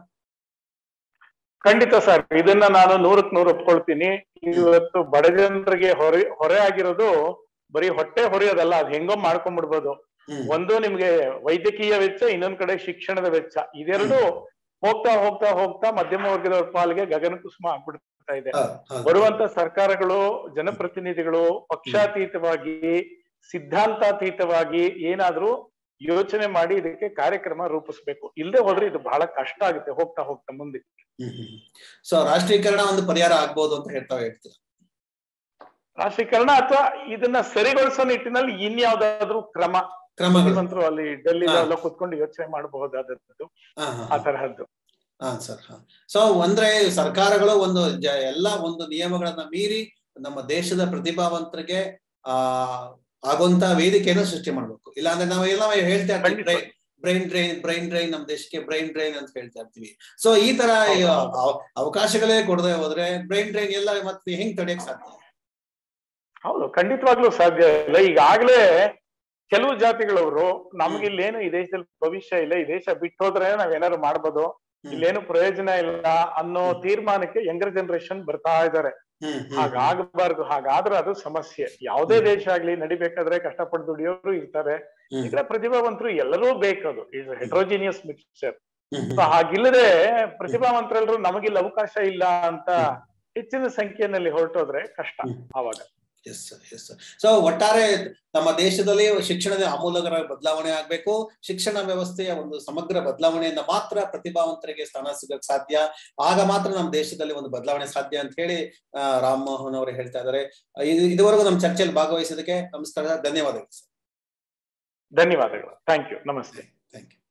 ಖಂಡಿತ ಸರ್ ಇದನ್ನ ನಾನು ನೂರಕ್ ನೂರು ಒಪ್ಕೊಳ್ತೀನಿ ಇವತ್ತು ಬಡ ಜನರಿಗೆ ಹೊರೆ ಹೊರೆ ಆಗಿರೋದು ಬರೀ ಹೊಟ್ಟೆ ಹೊರೆಯೋದಲ್ಲ ಅದ್ ಹೆಂಗೋ ಮಾಡ್ಕೊಂಡ್ಬಿಡ್ಬೋದು ಹ್ಮ್. ಒಂದು ನಿಮ್ಗೆ ವೈದ್ಯಕೀಯ ವೆಚ್ಚ ಇನ್ನೊಂದ್ ಕಡೆ ಶಿಕ್ಷಣದ ವೆಚ್ಚ ಇದೆರಡು ಹೋಗ್ತಾ ಹೋಗ್ತಾ ಹೋಗ್ತಾ ಮಧ್ಯಮ ವರ್ಗದವ್ರ ಪಾಲ್ಗೆ ಗಗನ ಕುಸುಮ ಆಗ್ಬಿಡ್ತಾ ಇದೆ ಹ, ಹ. ಬರುವಂತ ಸರ್ಕಾರಗಳು ಜನಪ್ರತಿನಿಧಿಗಳು ಪಕ್ಷಾತೀತವಾಗಿ ಸಿದ್ಧಾಂತಾತೀತವಾಗಿ ಏನಾದ್ರೂ ಯೋಚನೆ ಮಾಡಿ ಇದಕ್ಕೆ ಕಾರ್ಯಕ್ರಮ ರೂಪಿಸ್ಬೇಕು ಇಲ್ಲದೆ ಹೋದ್ರೆ ಇದು ಬಹಳ ಕಷ್ಟ ಆಗುತ್ತೆ ಹೋಗ್ತಾ ಹೋಗ್ತಾ ಮುಂದೆ ಹ್ಮ್ ಹ್ಮ್ ಸೊ ರಾಷ್ಟ್ರೀಕರಣ ಒಂದು ಪರಿಹಾರ ಆಗ್ಬೋದು ಅಂತ ಹೇಳ್ತಾ ಹೇಳ್ತೀರಾ ರಾಷ್ಟ್ರೀಕರಣ ಅಥವಾ ಇದನ್ನ ಸರಿಗೊಳಿಸೋ ನಿಟ್ಟಿನಲ್ಲಿ ಇನ್ಯಾವ್ದಾದ್ರು ಕ್ರಮ ಕ್ರಮಗಳು ಮುಖ್ಯಮಂತ್ರು ಅಲ್ಲಿ ಡೆಲ್ಲಿ ಹಾ. ಎಲ್ಲ ಕುತ್ಕೊಂಡು ಯೋಚನೆ ಮಾಡಬಹುದಾದದ್ದು ಹಾ ಹಾ ಆ ತರಹದ್ದು ಹಾ ಸರ್ ಹಾ ಸೊ ಅಂದ್ರೆ ಸರ್ಕಾರಗಳು ಒಂದು ಜ- ಎಲ್ಲ ಒಂದು ನಿಯಮಗಳನ್ನ ಮೀರಿ ನಮ್ಮ ದೇಶದ ಪ್ರತಿಭಾವಂತರಿಗೆ ಆ ಆಗುವಂತ ವೇದಿಕೆಯನ್ನು ಸೃಷ್ಟಿ ಮಾಡ್ಬೇಕು ಇಲ್ಲಾಂದ್ರೆ ನಾವು ಎಲ್ಲ ಹೇಳ್ತಾ ಇರ್ತೀವಿ ಖಂಡಿತ. ಬ್ರೈನ್ ಡ್ರೈನ್ ಬ್ರೈನ್ ಡ್ರೈನ್ ನಮ್ಮ ದೇಶಕ್ಕೆ ಬ್ರೈನ್ ಡ್ರೈನ್ ಅಂತ ಹೇಳ್ತಾ ಇರ್ತೀವಿ ಸೊ ಈ ತರ ಈ ಹೌದು. ಅವ- ಅವಕಾಶಗಳೇ ಕೊಡದೆ ಹೋದ್ರೆ ಬ್ರೈನ್ ಡ್ರೈನ್ ಎಲ್ಲ ಮತ್ತೆ ಹೆಂಗ್ ತಡೆಯಕ್ ಸಾಧ್ಯ ಹೌದು ಖಂಡಿತವಾಗ್ಲೂ ಸಾಧ್ಯ ಇಲ್ಲ ಈಗಾಗ್ಲೇ ಕೆಲವು ಜಾತಿಗಳವರು ನಮ್ಗೆ ಇಲ್ಲೇನು ಈ ದೇಶದಲ್ಲಿ ಭವಿಷ್ಯ ಇಲ್ಲ ಈ ದೇಶ ಬಿಟ್ಟು ಹೋದ್ರೆ ನಾವೇನಾದ್ರು ಮಾಡ್ಬೋದು ಹ್ಮ್. ಇಲ್ಲೇನು ಪ್ರಯೋಜನ ಇಲ್ಲ ಅನ್ನೋ ತೀರ್ಮಾನಕ್ಕೆ ಯಂಗರ್ ಜನರೇಷನ್ ಬರ್ತಾ ಇದ್ದಾರೆ ಹ್ಮ್ ಹ್ಮ್ ಹಾಗಾಗಬಾರ್ದು ಹಾಗಾದ್ರೆ ಅದು ಸಮಸ್ಯೆ ಯಾವುದೇ ದೇಶ ಆಗ್ಲಿ ನಡಿಬೇಕಾದ್ರೆ ಕಷ್ಟಪಟ್ಟು ದುಡಿಯೋರು ಇರ್ತಾರೆ ಹ್ಮ್ ಈ ಕಡೆ ಪ್ರತಿಭಾವಂತರು ಎಲ್ಲರೂ ಬೇಕದು ಇದು ಹೆಟ್ರೋಜಿನಿಯಸ್ ಮಿಕ್ಸ್ಚರ್ ಹ್ಮ್ ಸೊ ಹಾಗಿಲ್ಲದೆ ಪ್ರತಿಭಾವಂತರೆಲ್ಲರೂ ನಮಗಿಲ್ಲಿ ಅವಕಾಶ ಇಲ್ಲ ಅಂತ ಹೆಚ್ಚಿನ ಸಂಖ್ಯೆಯಲ್ಲಿ ಹೊರಟೋದ್ರೆ ಕಷ್ಟ ಹ್ಮ್. ಆವಾಗ yes sir yes sir so ಒಟ್ಟಾರೆ ನಮ್ಮ ದೇಶದಲ್ಲಿ ಶಿಕ್ಷಣದ ಆಮೂಲಕರ ಬದಲಾವಣೆ ಆಗ್ಬೇಕು ಶಿಕ್ಷಣ ವ್ಯವಸ್ಥೆಯ ಒಂದು ಸಮಗ್ರ ಬದಲಾವಣೆಯಿಂದ ಮಾತ್ರ ಪ್ರತಿಭಾವಂತರಿಗೆ ಸ್ಥಾನ ಸಿಗಕ್ ಸಾಧ್ಯ ಆಗ ಮಾತ್ರ ನಮ್ಮ ದೇಶದಲ್ಲಿ ಒಂದು ಬದಲಾವಣೆ ಸಾಧ್ಯ ಅಂತ ಹೇಳಿ ಆ, ರಾಮ್ ಮೋಹನ್ ಅವರು ಹೇಳ್ತಾ ಇದ್ದಾರೆ ಇದು ಇದುವರೆಗೂ ನಮ್ಮ ಚರ್ಚೆಯಲ್ಲಿ ಭಾಗವಹಿಸೋದಕ್ಕೆ ನಮಸ್ಕಾರ ಧನ್ಯವಾದಗಳು ಸರ್ ಧನ್ಯವಾದಗಳು ಥ್ಯಾಂಕ್ ಯು ನಮಸ್ತೆ ಥ್ಯಾಂಕ್ ಯು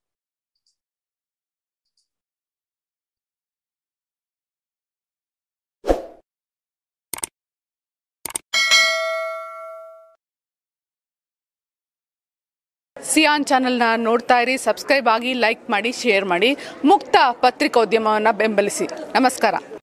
ಸಿಯಾನ್ ಚಾನಲ್ನ ನೋಡ್ತಾ ಇರಿ ಸಬ್ಸ್ಕ್ರೈಬ್ ಆಗಿ ಲೈಕ್ ಮಾಡಿ ಶೇರ್ ಮಾಡಿ ಮುಕ್ತ ಪತ್ರಿಕೋದ್ಯಮವನ್ನು ಬೆಂಬಲಿಸಿ ನಮಸ್ಕಾರ